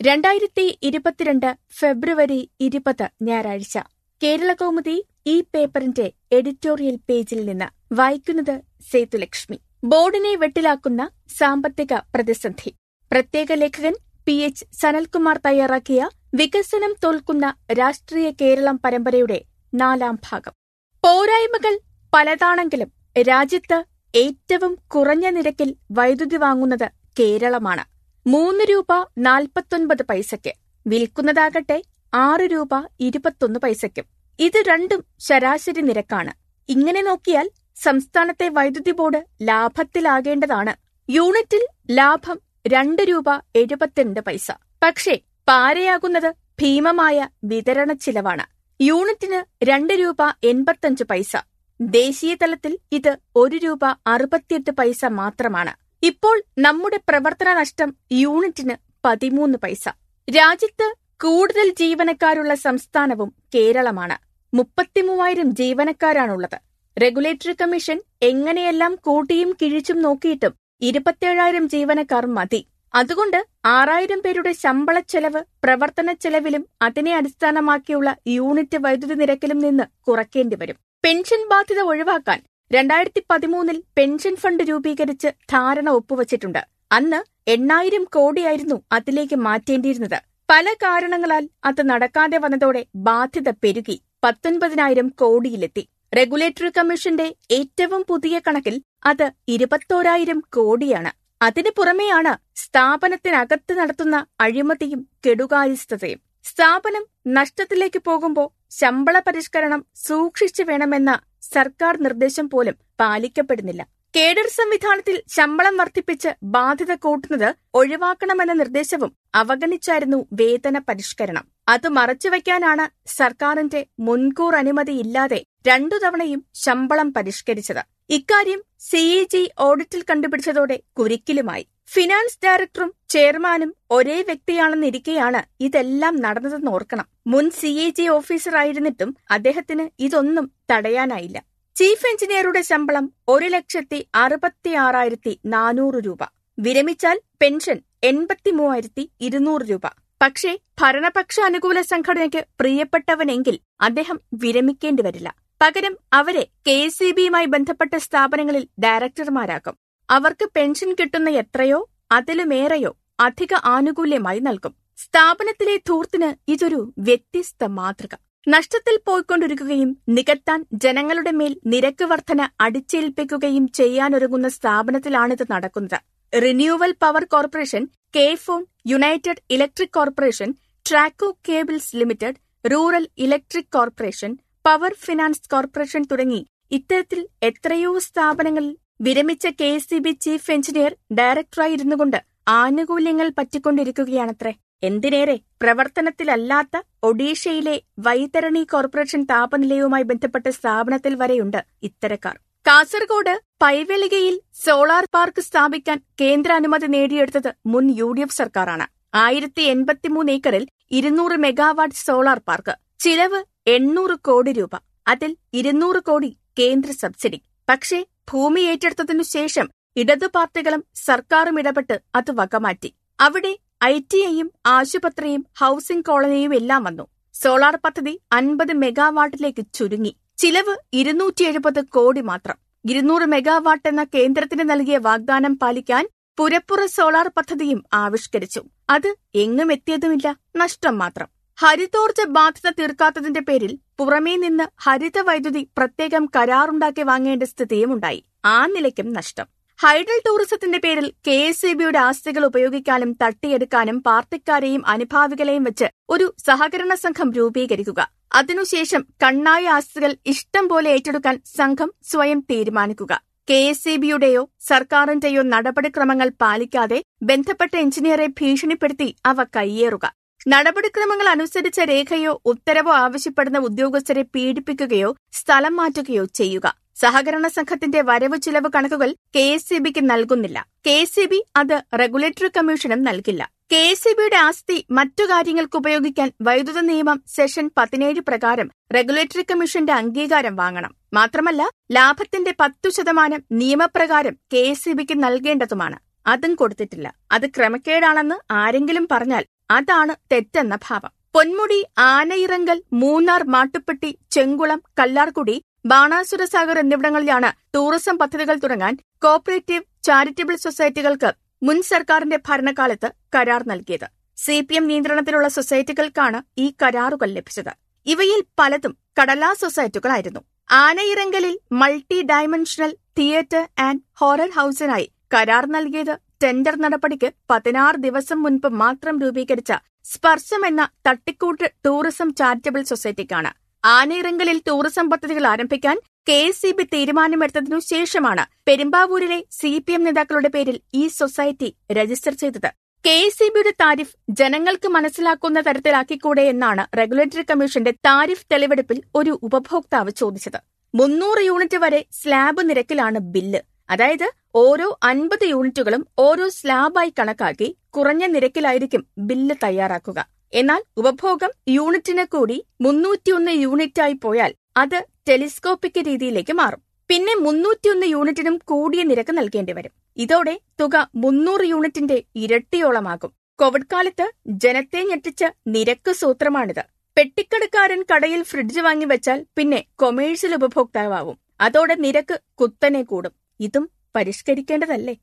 രണ്ടായിരത്തി ഇരുപത്തിരണ്ട് ഫെബ്രുവരി ഇരുപത് ഞായറാഴ്ച കേരളകൗമുദി ഈ പേപ്പറിന്റെ എഡിറ്റോറിയൽ പേജിൽ നിന്ന് വായിക്കുന്നത് സേതുലക്ഷ്മി ബോർഡിനെ വെട്ടിലാക്കുന്ന സാമ്പത്തിക പ്രതിസന്ധി പ്രത്യേക ലേഖകൻ പി എച്ച് സനൽകുമാർ തയ്യാറാക്കിയ വികസനം തോൽക്കുന്ന രാഷ്ട്രീയ കേരളം പരമ്പരയുടെ നാലാം ഭാഗം പോരായ്മകൾ പലതാണെങ്കിലും രാജ്യത്ത് ഏറ്റവും കുറഞ്ഞ നിരക്കിൽ വൈദ്യുതി വാങ്ങുന്നത് കേരളമാണ് മൂന്ന് രൂപ നാൽപ്പത്തൊൻപത് പൈസയ്ക്ക് വിൽക്കുന്നതാകട്ടെ ആറ് രൂപ ഇരുപത്തൊന്ന് പൈസയ്ക്കും ഇത് രണ്ടും ശരാശരി നിരക്കാണ് ഇങ്ങനെ നോക്കിയാൽ സംസ്ഥാനത്തെ വൈദ്യുതി ബോർഡ് ലാഭത്തിലാകേണ്ടതാണ് യൂണിറ്റിൽ ലാഭം രണ്ട് രൂപ എഴുപത്തിരണ്ട് പൈസ പക്ഷേ പാരയാകുന്നത് ഭീമമായ വിതരണ ചിലവാണ് യൂണിറ്റിന് രണ്ട് രൂപ എൺപത്തഞ്ച് പൈസ ദേശീയ തലത്തിൽ ഇത് ഒരു രൂപ അറുപത്തിയെട്ട് പൈസ മാത്രമാണ് ഇപ്പോൾ നമ്മുടെ പ്രവർത്തന നഷ്ടം യൂണിറ്റിന് പതിമൂന്ന് പൈസ രാജ്യത്ത് കൂടുതൽ ജീവനക്കാരുള്ള സംസ്ഥാനവും കേരളമാണ് മുപ്പത്തിമൂവായിരം ജീവനക്കാരാണുള്ളത് റെഗുലേറ്ററി കമ്മീഷൻ എങ്ങനെയെല്ലാം കൂട്ടിയും കിഴിച്ചും നോക്കിയിട്ടും ഇരുപത്തിയേഴായിരം ജീവനക്കാർ മതി അതുകൊണ്ട് ആറായിരം പേരുടെ ശമ്പള ചെലവ് പ്രവർത്തന ചെലവിലും അതിനെ അടിസ്ഥാനമാക്കിയുള്ള യൂണിറ്റ് വൈദ്യുതി നിരക്കിലും നിന്ന് കുറയ്ക്കേണ്ടി വരും പെൻഷൻ ബാധ്യത ഒഴിവാക്കാൻ രണ്ടായിരത്തി പതിമൂന്നിൽ പെൻഷൻ ഫണ്ട് രൂപീകരിച്ച് ധാരണ ഒപ്പുവച്ചിട്ടുണ്ട് അന്ന് എണ്ണായിരം കോടിയായിരുന്നു അതിലേക്ക് മാറ്റേണ്ടിയിരുന്നത് പല കാരണങ്ങളാൽ അത് നടക്കാതെ വന്നതോടെ ബാധ്യത പെരുകി പത്തൊൻപതിനായിരം കോടിയിലെത്തി റെഗുലേറ്ററി കമ്മീഷന്റെ ഏറ്റവും പുതിയ കണക്കിൽ അത് ഇരുപത്തോരായിരം കോടിയാണ് അതിനു പുറമെയാണ് സ്ഥാപനത്തിനകത്ത് നടത്തുന്ന അഴിമതിയും കെടുകാര്യസ്ഥതയും സ്ഥാപനം നഷ്ടത്തിലേക്ക് പോകുമ്പോൾ ശമ്പള പരിഷ്കരണം സൂക്ഷിച്ചു വേണമെന്ന സർക്കാർ നിർദ്ദേശം പോലും പാലിക്കപ്പെടുന്നില്ല കേഡർ സംവിധാനത്തിൽ ശമ്പളം വർദ്ധിപ്പിച്ച് ബാധ്യത കൂട്ടുന്നത് ഒഴിവാക്കണമെന്ന നിർദ്ദേശവും അവഗണിച്ചായിരുന്നു വേതന പരിഷ്കരണം അത് മറച്ചുവെക്കാനാണ് സർക്കാരിന്റെ മുൻകൂർ അനുമതിയില്ലാതെ രണ്ടു തവണയും ശമ്പളം പരിഷ്കരിച്ചത് ഇക്കാര്യം സിഇജി ഓഡിറ്റിൽ കണ്ടുപിടിച്ചതോടെ കുരുക്കിലുമായി ഫിനാൻസ് ഡയറക്ടറും ചെയർമാനും ഒരേ വ്യക്തിയാണെന്നിരിക്കെയാണ് ഇതെല്ലാം നടന്നതെന്ന് ഓർക്കണം മുൻ സിഎജി ഓഫീസറായിരുന്നിട്ടും അദ്ദേഹത്തിന് ഇതൊന്നും തടയാനായില്ല ചീഫ് എഞ്ചിനീയറുടെ ശമ്പളം ഒരു ലക്ഷത്തി അറുപത്തിയാറായിരത്തി നാനൂറ് രൂപ വിരമിച്ചാൽ പെൻഷൻ എൺപത്തിമൂവായിരത്തി ഇരുന്നൂറ് രൂപ പക്ഷേ ഭരണപക്ഷ അനുകൂല സംഘടനയ്ക്ക് പ്രിയപ്പെട്ടവനെങ്കിൽ അദ്ദേഹം വിരമിക്കേണ്ടി വരില്ല പകരം അവരെ കെ എസ് സി ബിയുമായി ബന്ധപ്പെട്ട സ്ഥാപനങ്ങളിൽ ഡയറക്ടർമാരാക്കും അവർക്ക് പെൻഷൻ കിട്ടുന്ന എത്രയോ അതിലുമേറെയോ അധിക ആനുകൂല്യമായി നൽകും സ്ഥാപനത്തിലെ ധൂർത്തിന് ഇതൊരു വ്യത്യസ്ത മാതൃക നഷ്ടത്തിൽ പോയിക്കൊണ്ടിരിക്കുകയും നികത്താൻ ജനങ്ങളുടെ മേൽ നിരക്ക് വർധന അടിച്ചേൽപ്പിക്കുകയും ചെയ്യാനൊരുങ്ങുന്ന സ്ഥാപനത്തിലാണിത് നടക്കുന്നത് renewal power corporation K phone united electric corporation Traco cables limited rural electric corporation power finance corporation തുടങ്ങി ഇത്തരത്തിൽ എത്രയോ സ്ഥാപനങ്ങളിൽ വിരമിച്ച K S C B chief engineer ഡയറക്ടറായി ഇരുന്നുകൊണ്ട് ആനുകൂല്യങ്ങൾ പറ്റിക്കൊണ്ടിരിക്കുകയാണത്രേ എന്തിനേറെ പ്രവർത്തനത്തിലല്ലാത്ത ഒഡീഷയിലെ വൈതരണി കോർപ്പറേഷൻ താപനിലയവുമായി ബന്ധപ്പെട്ട സ്ഥാപനത്തിൽ വരെയുണ്ട് ഇത്തരക്കാർ കാസർഗോഡ് പൈവെളികയിൽ സോളാർ പാർക്ക് സ്ഥാപിക്കാൻ കേന്ദ്ര അനുമതി നേടിയെടുത്തത് മുൻ യു ഡി എഫ് സർക്കാരാണ് ആയിരത്തി എൺപത്തിമൂന്ന് ഏക്കറിൽ ഇരുന്നൂറ് മെഗാവാട്ട് സോളാർ പാർക്ക് ചിലവ് എണ്ണൂറ് കോടി രൂപ അതിൽ ഇരുന്നൂറ് കോടി കേന്ദ്ര സബ്സിഡി പക്ഷേ ഭൂമി ഏറ്റെടുത്തതിനു ശേഷം ഇടതു പാർട്ടികളും സർക്കാരും ഇടപെട്ട് അത് വകമാറ്റി അവിടെ ഐ ടി ഐയും ആശുപത്രിയും ഹൌസിംഗ് കോളനിയും എല്ലാം വന്നു സോളാർ പദ്ധതി അൻപത് മെഗാവാട്ടിലേക്ക് ചുരുങ്ങി ചിലവ് ഇരുന്നൂറ്റി എഴുപത് കോടി മാത്രം ഇരുന്നൂറ് മെഗാവാട്ട് എന്ന കേന്ദ്രത്തിന് നൽകിയ വാഗ്ദാനം പാലിക്കാൻ പുരപ്പുറ സോളാർ പദ്ധതിയും ആവിഷ്കരിച്ചു അത് എങ്ങും എത്തിയതുമില്ല നഷ്ടം മാത്രം ഹരിതോർജ ബാധ്യത തീർക്കാത്തതിന്റെ പേരിൽ പുറമേ നിന്ന് ഹരിത വൈദ്യുതി പ്രത്യേകം കരാറുണ്ടാക്കി വാങ്ങേണ്ട സ്ഥിതിയുമുണ്ടായി ആ നിലയ്ക്കും നഷ്ടം ഹൈഡൽ ടൂറിസത്തിന്റെ പേരിൽ കെ എസ് ഇ ബിയുടെ ആസ്തികൾ ഉപയോഗിക്കാനും തട്ടിയെടുക്കാനും പാർട്ടിക്കാരെയും അനുഭാവികളെയും വെച്ച് ഒരു സഹകരണ സംഘം രൂപീകരിക്കുക അതിനുശേഷം കണ്ണായ ആസ്തികൾ ഇഷ്ടം പോലെ ഏറ്റെടുക്കാൻ സംഘം സ്വയം തീരുമാനിക്കുക കെ എസ് ഇ ബിയുടെയോ സർക്കാരിന്റെയോ നടപടിക്രമങ്ങൾ പാലിക്കാതെ ബന്ധപ്പെട്ട എഞ്ചിനീയറെ ഭീഷണിപ്പെടുത്തി അവ കയ്യേറുക നടപടിക്രമങ്ങൾ അനുസരിച്ച രേഖയോ ഉത്തരവോ ആവശ്യപ്പെടുന്ന ഉദ്യോഗസ്ഥരെ പീഡിപ്പിക്കുകയോ സ്ഥലം മാറ്റുകയോ ചെയ്യുക സഹകരണ സംഘത്തിന്റെ വരവ് ചിലവ് കണക്കുകൾ കെ എസ് സി ബിക്ക് നൽകുന്നില്ല കെ എസ് സി ബി അത് റെഗുലേറ്ററി കമ്മീഷനും നൽകില്ല കെ എസ് സി ബിയുടെ ആസ്തി മറ്റു കാര്യങ്ങൾക്ക് ഉപയോഗിക്കാൻ വൈദ്യുത നിയമം സെഷൻ പതിനേഴ് പ്രകാരം റെഗുലേറ്ററി കമ്മീഷന്റെ അംഗീകാരം വാങ്ങണം മാത്രമല്ല ലാഭത്തിന്റെ പത്തു ശതമാനം നിയമപ്രകാരം കെ എസ് സി ബിക്ക് നൽകേണ്ടതുമാണ് അതും കൊടുത്തിട്ടില്ല അത് ക്രമക്കേടാണെന്ന് ആരെങ്കിലും പറഞ്ഞാൽ അതാണ് തെറ്റെന്ന ഭാവം പൊന്മുടി ആനയിറങ്കൽ മൂന്നാർ മാട്ടുപ്പെട്ടി ചെങ്കുളം കല്ലാർകുടി ബാണാസുര സാഗർ എന്നിവിടങ്ങളിലാണ് ടൂറിസം പദ്ധതികൾ തുടങ്ങാൻ കോപ്പറേറ്റീവ് ചാരിറ്റബിൾ സൊസൈറ്റികൾക്ക് മുൻ സർക്കാരിന്റെ ഭരണകാലത്ത് കരാർ നൽകിയത് സി പി എം നിയന്ത്രണത്തിലുള്ള സൊസൈറ്റികൾക്കാണ് ഈ കരാറുകൾ ലഭിച്ചത് ഇവയിൽ പലതും കടലാ സൊസൈറ്റികളായിരുന്നു ആനയിറങ്കലിൽ multi dimensional theatre and horror ഹൌസിനായി കരാർ നൽകിയത് ടെൻഡർ നടപടിക്ക് പതിനാറ് ദിവസം മുൻപ് മാത്രം രൂപീകരിച്ച സ്പർശം എന്ന തട്ടിക്കൂട്ട് ടൂറിസം ചാരിറ്റബിൾ സൊസൈറ്റിക്കാണ് ആനയിറങ്കലിൽ ടൂറിസം പദ്ധതികൾ ആരംഭിക്കാൻ കെ എസ് സി ബി തീരുമാനമെടുത്തതിനു ശേഷമാണ് പെരുമ്പാവൂരിലെ സി പി എം നേതാക്കളുടെ പേരിൽ ഈ സൊസൈറ്റി രജിസ്റ്റർ ചെയ്തത് കെ എസ് സി ബിയുടെ താരിഫ് ജനങ്ങൾക്ക് മനസ്സിലാക്കുന്ന തരത്തിലാക്കിക്കൂടെ എന്നാണ് റെഗുലേറ്ററി കമ്മീഷന്റെ താരിഫ് തെളിവെടുപ്പിൽ ഒരു ഉപഭോക്താവ് ചോദിച്ചത് മുന്നൂറ് യൂണിറ്റ് വരെ സ്ലാബ് നിരക്കിലാണ് ബില്ല് അതായത് ഓരോ അൻപത് യൂണിറ്റുകളും ഓരോ സ്ലാബായി കണക്കാക്കി കുറഞ്ഞ നിരക്കിലായിരിക്കും ബില്ല് തയ്യാറാക്കുക എന്നാൽ ഉപഭോഗം യൂണിറ്റിന് കൂടി മുന്നൂറ്റിയൊന്ന് യൂണിറ്റായി പോയാൽ അത് ടെലിസ്കോപ്പിക് രീതിയിലേക്ക് മാറും പിന്നെ മുന്നൂറ്റിയൊന്ന് യൂണിറ്റിനും കൂടിയ നിരക്ക് നൽകേണ്ടി വരും ഇതോടെ തുക മുന്നൂറ് യൂണിറ്റിന്റെ ഇരട്ടിയോളമാകും കോവിഡ് കാലത്ത് ജനത്തെ ഞെട്ടിച്ച നിരക്ക് സൂത്രമാണിത് പെട്ടിക്കടക്കാരൻ കടയിൽ ഫ്രിഡ്ജ് വാങ്ങി വെച്ചാൽ പിന്നെ കൊമേഴ്സ്യൽ ഉപഭോക്താവാവും അതോടെ നിരക്ക് കുത്തനെ കൂടും ഇതും പരിഷ്കരിക്കേണ്ടതല്ലേ